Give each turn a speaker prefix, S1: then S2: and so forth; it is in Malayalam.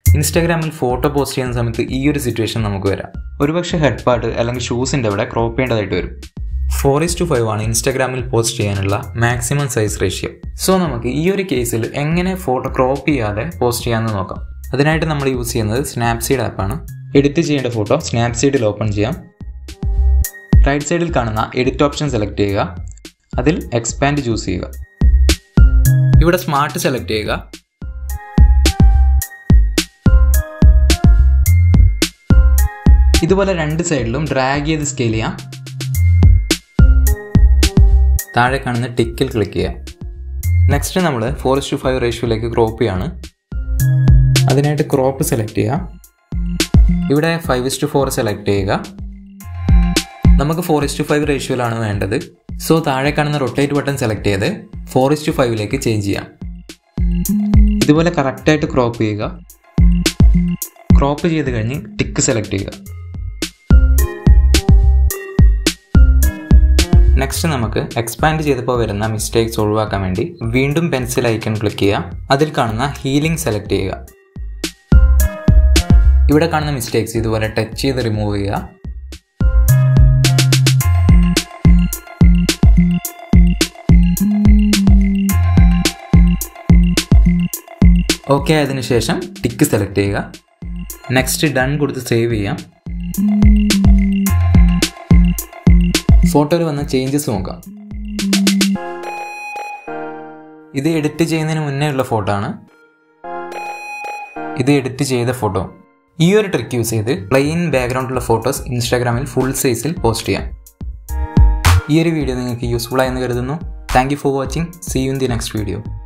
S1: ഇൻസ്റ്റാഗ്രാമിൽ ഫോട്ടോ പോസ്റ്റ് ചെയ്യുന്ന സമയത്ത് ഈ ഒരു സിറ്റുവേഷൻ നമുക്ക് വരാം ഒരുപക്ഷെ ഹെഡ് പാർട്ട് അല്ലെങ്കിൽ ഷൂസിൻ്റെ അവിടെ ക്രോപ്പ് ചെയ്യേണ്ടതായിട്ട് വരും ഫോർ ഇസ് ടു ഫൈവ് ആണ് ഇൻസ്റ്റാഗ്രാമിൽ പോസ്റ്റ് ചെയ്യാനുള്ള മാക്സിമം സൈസ് റേഷ്യോ സോ നമുക്ക് ഈ ഒരു കേസിൽ എങ്ങനെ ഫോട്ടോ ക്രോപ്പ് ചെയ്യാതെ പോസ്റ്റ് ചെയ്യാമെന്ന് നോക്കാം അതിനായിട്ട് നമ്മൾ യൂസ് ചെയ്യുന്നത് സ്നാപ്സീഡ് ആപ്പാണ് എഡിറ്റ് ചെയ്യേണ്ട ഫോട്ടോ സ്നാപ്സീഡിൽ ഓപ്പൺ ചെയ്യാം റൈറ്റ് സൈഡിൽ കാണുന്ന എഡിറ്റ് ഓപ്ഷൻ സെലക്ട് ചെയ്യുക അതിൽ എക്സ്പാൻഡ് ചൂസ് ചെയ്യുക ഇവിടെ സ്മാർട്ട് സെലക്ട് ചെയ്യുക ഇതുപോലെ രണ്ട് സൈഡിലും ഡ്രാഗ് ചെയ്ത് സ്കെയിൽ ചെയ്യാം താഴെ കാണുന്ന ടിക്കിൽ ക്ലിക്ക് ചെയ്യാം നെക്സ്റ്റ് നമ്മൾ ഫോർ ടു ഫൈവ് റേഷ്യോയിലേക്ക് ക്രോപ്പ് ചെയ്യാണ് അതിനായിട്ട് ക്രോപ്പ് സെലക്ട് ചെയ്യാം ഇവിടെ five is to four select ചെയ്യുക നമുക്ക് ഫോർ ഇസ് ടു ഫൈവ് റേഷ്യോയിലാണ് വേണ്ടത് സോ താഴെ കാണുന്ന റൊട്ടേറ്റ് ബട്ടൺ സെലക്ട് ചെയ്ത് ഫോർ ഇസ് ടു ഫൈവിലേക്ക് ചേഞ്ച് ചെയ്യാം ഇതുപോലെ കറക്റ്റായിട്ട് ക്രോപ്പ് ചെയ്യുക ക്രോപ്പ് ചെയ്ത് കഴിഞ്ഞ് ടിക്ക് സെലക്ട് ചെയ്യുക നെക്സ്റ്റ് നമുക്ക് എക്സ്പാൻഡ് ചെയ്തപ്പോൾ വരുന്ന മിസ്റ്റേക്സ് ഒഴിവാക്കാൻ വേണ്ടി വീണ്ടും പെൻസിൽ ഐക്കൺ ക്ലിക്ക് ചെയ്യുക അതിൽ കാണുന്ന ഹീലിംഗ് സെലക്ട് ചെയ്യുക ഇവിടെ കാണുന്ന മിസ്റ്റേക്സ് ഇതുപോലെ ടച്ച് ചെയ്ത് റിമൂവ് ചെയ്യുക ഓക്കെ ആയതിനു ശേഷം ടിക്ക് സെലക്ട് ചെയ്യുക നെക്സ്റ്റ് ഡൺ കൊടുത്ത് സേവ് ചെയ്യാം ഫോട്ടോയിൽ വന്ന ചേഞ്ചസ് നോക്കാം ഇത് എഡിറ്റ് ചെയ്യുന്നതിന് മുന്നേ ഉള്ള ഫോട്ടോ ആണ് ഇത് എഡിറ്റ് ചെയ്ത ഫോട്ടോ ഈ ഒരു ട്രിക്ക് യൂസ് ചെയ്ത് പ്ലെയിൻ ബാക്ക്ഗ്രൗണ്ടിലുള്ള ഫോട്ടോസ് ഇൻസ്റ്റാഗ്രാമിൽ ഫുൾ സൈസിൽ പോസ്റ്റ് ചെയ്യാം ഈ ഒരു വീഡിയോ നിങ്ങൾക്ക് യൂസ്ഫുൾ ആയെന്ന് കരുതുന്നു thank you for watching see you in the next video